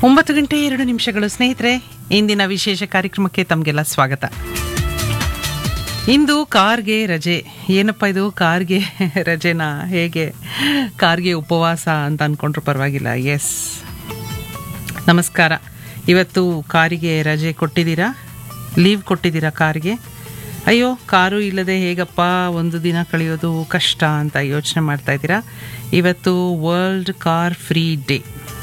ಒಂಬತ್ತು ಗಂಟೆ ಎರಡು ನಿಮಿಷಗಳು ಸ್ನೇಹಿತರೆ ಇಂದಿನ ವಿಶೇಷ ಕಾರ್ಯಕ್ರಮಕ್ಕೆ ತಮಗೆಲ್ಲ ಸ್ವಾಗತ ಇಂದು ಕಾರ್ಗೆ ರಜೆ ಏನಪ್ಪ ಇದು ಕಾರ್ಗೆ ರಜೆನಾ ಹೇಗೆ ಕಾರ್ಗೆ ಉಪವಾಸ ಅಂತ ಅಂದ್ಕೊಂಡ್ರು ಪರವಾಗಿಲ್ಲ ಎಸ್ ನಮಸ್ಕಾರ ಇವತ್ತು ಕಾರಿಗೆ ರಜೆ ಕೊಟ್ಟಿದ್ದೀರಾ ಲೀವ್ ಕೊಟ್ಟಿದ್ದೀರಾ ಕಾರ್ಗೆ ಅಯ್ಯೋ ಕಾರು ಇಲ್ಲದೆ ಹೇಗಪ್ಪ ಒಂದು ದಿನ ಕಳೆಯೋದು ಕಷ್ಟ ಅಂತ ಯೋಚನೆ ಮಾಡ್ತಾ ಇದ್ದೀರಾ ಇವತ್ತು ವರ್ಲ್ಡ್ ಕಾರ್ ಫ್ರೀ ಡೇ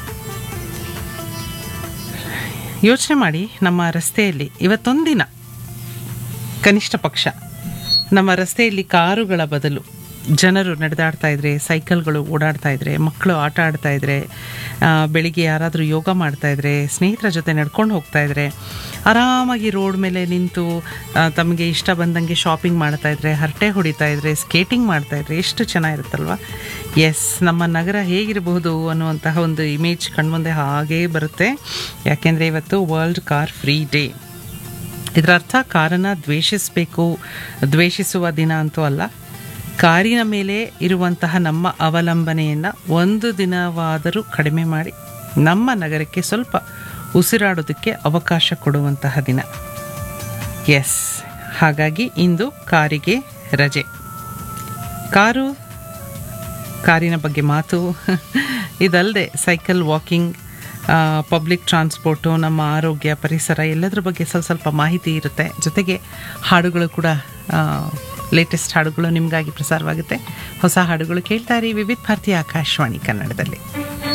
ಯೋಚನೆ ಮಾಡಿ ನಮ್ಮ ರಸ್ತೆಯಲ್ಲಿ ಇವತ್ತೊಂದಿನ ಕನಿಷ್ಠ ಪಕ್ಷ ನಮ್ಮ ರಸ್ತೆಯಲ್ಲಿ ಕಾರುಗಳ ಬದಲು ಜನರು ನಡೆದಾಡ್ತಾ ಇದ್ರೆ ಸೈಕಲ್ಗಳು ಓಡಾಡ್ತಾ ಇದ್ರೆ ಮಕ್ಕಳು ಆಟ ಆಡ್ತಾ ಇದ್ರೆ ಆ, ಬೆಳಿಗ್ಗೆ ಯಾರಾದರೂ ಯೋಗ ಮಾಡ್ತಾ ಇದ್ರೆ ಸ್ನೇಹಿತರ ಜೊತೆ ನಡ್ಕೊಂಡು ಹೋಗ್ತಾ ಇದ್ರೆ ಆರಾಮಾಗಿ ರೋಡ್ ಮೇಲೆ ನಿಂತು ಆ, ತಮಗೆ ಇಷ್ಟ ಬಂದಂಗೆ ಶಾಪಿಂಗ್ ಮಾಡ್ತಾ ಇದ್ರೆ ಹರಟೆ ಹೊಡಿತಾ ಇದ್ರೆ ಸ್ಕೇಟಿಂಗ್ ಮಾಡ್ತಾ ಇದ್ರೆ ಎಷ್ಟು ಚೆನ್ನಾಗಿರುತ್ತಲ್ವ ಎಸ್ ನಮ್ಮ ನಗರ ಹೇಗಿರಬಹುದು ಅನ್ನುವಂತಹ ಒಂದು ಇಮೇಜ್ ಕಣ್ಮುಂದೆ ಹಾಗೇ ಬರುತ್ತೆ ಯಾಕೆಂದರೆ ಇವತ್ತು ವರ್ಲ್ಡ್ ಕಾರ್ ಫ್ರೀ ಡೇ ಇದರ ಅರ್ಥ ಕಾರನ್ನು ದ್ವೇಷಿಸಬೇಕು ದ್ವೇಷಿಸುವ ದಿನ ಅಂತೂ ಅಲ್ಲ ಕಾರಿನ ಮೇಲೆ ಇರುವಂತಹ ನಮ್ಮ ಅವಲಂಬನೆಯನ್ನು ಒಂದು ದಿನವಾದರೂ ಕಡಿಮೆ ಮಾಡಿ ನಮ್ಮ ನಗರಕ್ಕೆ ಸ್ವಲ್ಪ ಉಸಿರಾಡೋದಕ್ಕೆ ಅವಕಾಶ ಕೊಡುವಂತಹ ದಿನ ಎಸ್ ಹಾಗಾಗಿ ಇಂದು ಕಾರಿಗೆ ರಜೆ ಕಾರು ಕಾರಿನ ಬಗ್ಗೆ ಮಾತು ಇದಲ್ಲದೆ ಸೈಕಲ್ ವಾಕಿಂಗ್ ಪಬ್ಲಿಕ್ ಟ್ರಾನ್ಸ್ಪೋರ್ಟು ನಮ್ಮ ಆರೋಗ್ಯ ಪರಿಸರ ಎಲ್ಲದರ ಬಗ್ಗೆ ಸ್ವಲ್ಪ ಸ್ವಲ್ಪ ಮಾಹಿತಿ ಇರುತ್ತೆ ಜೊತೆಗೆ ಹಾಡುಗಳು ಕೂಡ ಲೇಟೆಸ್ಟ್ ಹಾಡುಗಳು ನಿಮಗಾಗಿ ಪ್ರಸಾರವಾಗುತ್ತೆ ಹೊಸ ಹಾಡುಗಳು ಕೇಳ್ತಾ ಇರಿ ವಿವಿಧ ಭಾರತೀಯ ಆಕಾಶವಾಣಿ ಕನ್ನಡದಲ್ಲಿ